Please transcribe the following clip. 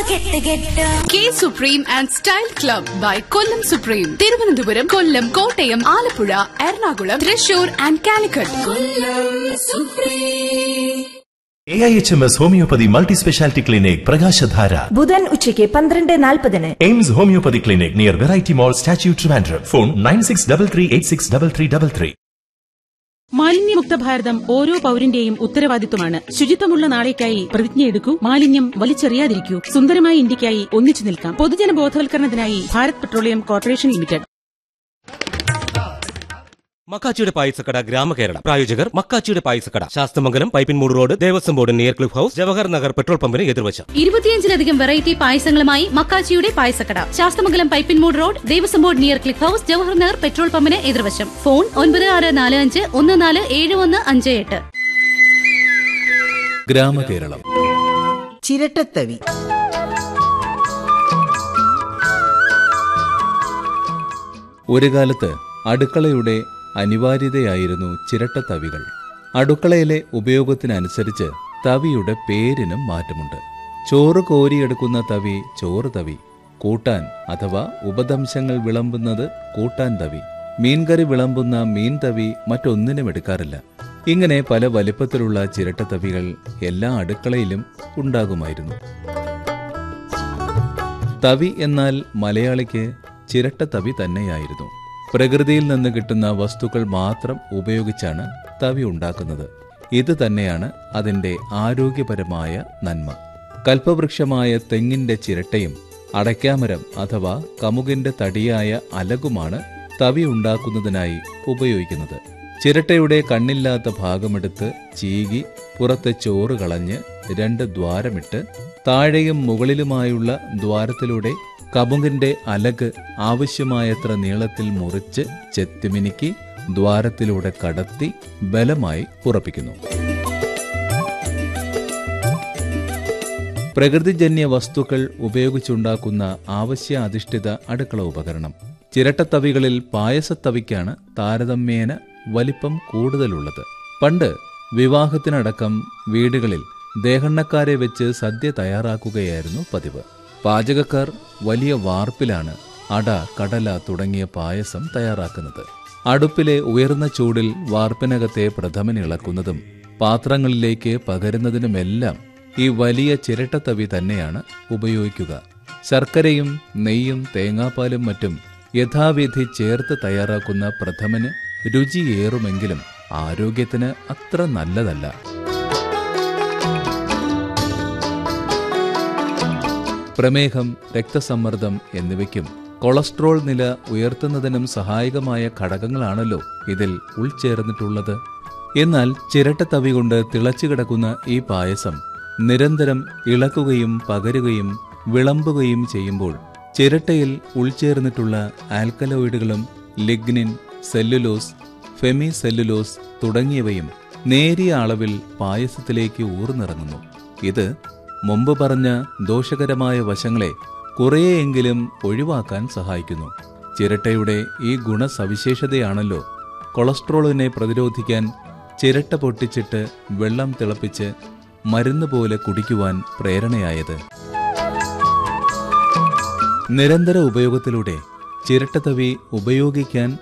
കെട്ട് കെട്ട് K Supreme and Style Club by Kollam Supreme Thiruvananthapuram Kollam Kottayam Alappuzha Ernakulam Thrissur and Calicut A I H M S homeopathy multi speciality clinic Prakashadhara ബുധൻ ഉച്ചയ്ക്ക് പന്ത്രണ്ട് നാൽപ്പതിന് AIMS homeopathy clinic near variety mall statue Trivandrum phone nine six double three eight six double three double three മാലിന്യമുക്ത ഭാരതം ഓരോ പൌരന്റെയും ഉത്തരവാദിത്വമാണ് ശുചിത്വമുള്ള നാളേക്കായി പ്രതിജ്ഞയെടുക്കൂ മാലിന്യം വലിച്ചെറിയാതിരിക്കൂ സുന്ദരമായ ഇന്ത്യക്കായി ഒന്നിച്ചു നിൽക്കാം പൊതുജന ബോധവൽക്കരണത്തിനായി ഭാരത് പെട്രോളിയം കോർപ്പറേഷൻ ലിമിറ്റഡ് മക്കാച്ചിയുടെ പായസക്കട ഗ്രാമകേരള പ്രായോജകർ മക്കാച്ചിയുടെ പായസക്കട Sasthamangalam Pipinmoodu road Devaswom board near Cliff House Jawahar Nagar petrol പമ്പിന് എതിർവശം ഇരുപത്തിയഞ്ചിലധികം വെറൈറ്റി പായസങ്ങളുമായി മക്കാച്ചിയുടെ പായസക്കട Sasthamangalam Pipinmoodu road Devaswom board near Cliff House Jawahar Nagar petrol പമ്പിന് എതിർവശം ഫോൺ ഒൻപത് ആറ് നാല് അഞ്ച് ഒന്ന് നാല് ഏഴ് ഒന്ന് അഞ്ച് എട്ട് ഗ്രാമകേരളം ചിരട്ടത്തവി ഒരു കാലത്ത് അടുക്കളയുടെ അനിവാര്യതയായിരുന്നു ചിരട്ടത്തവികൾ അടുക്കളയിലെ ഉപയോഗത്തിനനുസരിച്ച് തവിയുടെ പേരിനും മാറ്റമുണ്ട് ചോറ് കോരിയെടുക്കുന്ന തവി ചോറ് തവി കൂട്ടാൻ അഥവാ ഉപദംശങ്ങൾ വിളമ്പുന്നത് കൂട്ടാൻ തവി മീൻകറി വിളമ്പുന്ന മീൻ തവി മറ്റൊന്നിനും എടുക്കാറില്ല ഇങ്ങനെ പല വലിപ്പത്തിലുള്ള ചിരട്ടത്തവികൾ എല്ലാ അടുക്കളയിലും ഉണ്ടാകുമായിരുന്നു തവി എന്നാൽ മലയാളിക്ക് ചിരട്ടത്തവി തന്നെയായിരുന്നു പ്രകൃതിയിൽ നിന്ന് കിട്ടുന്ന വസ്തുക്കൾ മാത്രം ഉപയോഗിച്ചാണ് തവി ഉണ്ടാക്കുന്നത് ഇത് തന്നെയാണ് അതിന്റെ ആരോഗ്യപരമായ നന്മ കൽപ്പവൃക്ഷമായ തെങ്ങിന്റെ ചിരട്ടയും അടയ്ക്കാമരം അഥവാ കമുകിന്റെ തടിയായ അലകുമാണ് തവി ഉണ്ടാക്കുന്നതിനായി ഉപയോഗിക്കുന്നത് ചിരട്ടയുടെ കണ്ണില്ലാത്ത ഭാഗമെടുത്ത് ചീകി പുറത്തെ ചോറ് കളഞ്ഞ് രണ്ട് ദ്വാരമിട്ട് താഴെയും മുകളിലുമായുള്ള ദ്വാരത്തിലൂടെ കമുകിന്റെ അലക് ആവശ്യമായത്ര നീളത്തിൽ മുറിച്ച് ചെത്തിമിനുക്കി ദ്വാരത്തിലൂടെ കടത്തി ബലമായി ഉറപ്പിക്കുന്നു പ്രകൃതിജന്യ വസ്തുക്കൾ ഉപയോഗിച്ചുണ്ടാക്കുന്ന ആവശ്യ അധിഷ്ഠിത അടുക്കള ഉപകരണം ചിരട്ടത്തവികളിൽ പായസത്തവിക്കാണ് താരതമ്യേന വലിപ്പം കൂടുതലുള്ളത് പണ്ട് വിവാഹത്തിനടക്കം വീടുകളിൽ ദേഹണ്ണക്കാരെ വെച്ച് സദ്യ തയ്യാറാക്കുകയായിരുന്നു പതിവ് പാചകക്കാർ വലിയ വാർപ്പിലാണ് അട കടല തുടങ്ങിയ പായസം തയ്യാറാക്കുന്നത് അടുപ്പിലെ ഉയർന്ന ചൂടിൽ വാർപ്പിനകത്തെ പ്രഥമൻ ഇളക്കുന്നതും പാത്രങ്ങളിലേക്ക് പകരുന്നതിനുമെല്ലാം ഈ വലിയ ചിരട്ടത്തവി തന്നെയാണ് ഉപയോഗിക്കുക ശർക്കരയും നെയ്യും തേങ്ങാപ്പാലും മറ്റും യഥാവിധി ചേർത്ത് തയ്യാറാക്കുന്ന പ്രഥമന് രുചിയേറുമെങ്കിലും ആരോഗ്യത്തിന് അത്ര നല്ലതല്ല പ്രമേഹം രക്തസമ്മർദ്ദം എന്നിവയ്ക്കും കൊളസ്ട്രോൾ നില ഉയർത്തുന്നതിനും സഹായകമായ ഘടകങ്ങളാണല്ലോ ഇതിൽ ഉൾച്ചേർന്നിട്ടുള്ളത് എന്നാൽ ചിരട്ടത്തവി കൊണ്ട് തിളച്ചു കിടക്കുന്ന ഈ പായസം നിരന്തരം ഇളക്കുകയും പകരുകയും വിളമ്പുകയും ചെയ്യുമ്പോൾ ചിരട്ടയിൽ ഉൾച്ചേർന്നിട്ടുള്ള ആൽക്കലോയിഡുകളും ലിഗ്നിൻ സെല്ലുലോസ് ഫെമി സെല്ലുലോസ് തുടങ്ങിയവയും നേരിയ അളവിൽ പായസത്തിലേക്ക് ഊർന്നിറങ്ങുന്നു ഇത് മുമ്പ് പറഞ്ഞ ദോഷകരമായ വശങ്ങളെ കുറേയെങ്കിലും ഒഴിവാക്കാൻ സഹായിക്കുന്നു ചിരട്ടയുടെ ഈ ഗുണസവിശേഷതയാണല്ലോ കൊളസ്ട്രോളിനെ പ്രതിരോധിക്കാൻ ചിരട്ട പൊട്ടിച്ചിട്ട് വെള്ളം തിളപ്പിച്ച് മരുന്ന് പോലെ കുടിക്കുവാൻ പ്രേരണയായത് നിരന്തര ഉപയോഗത്തിലൂടെ ചിരട്ടത്തവി ഉപയോഗിക്കാൻ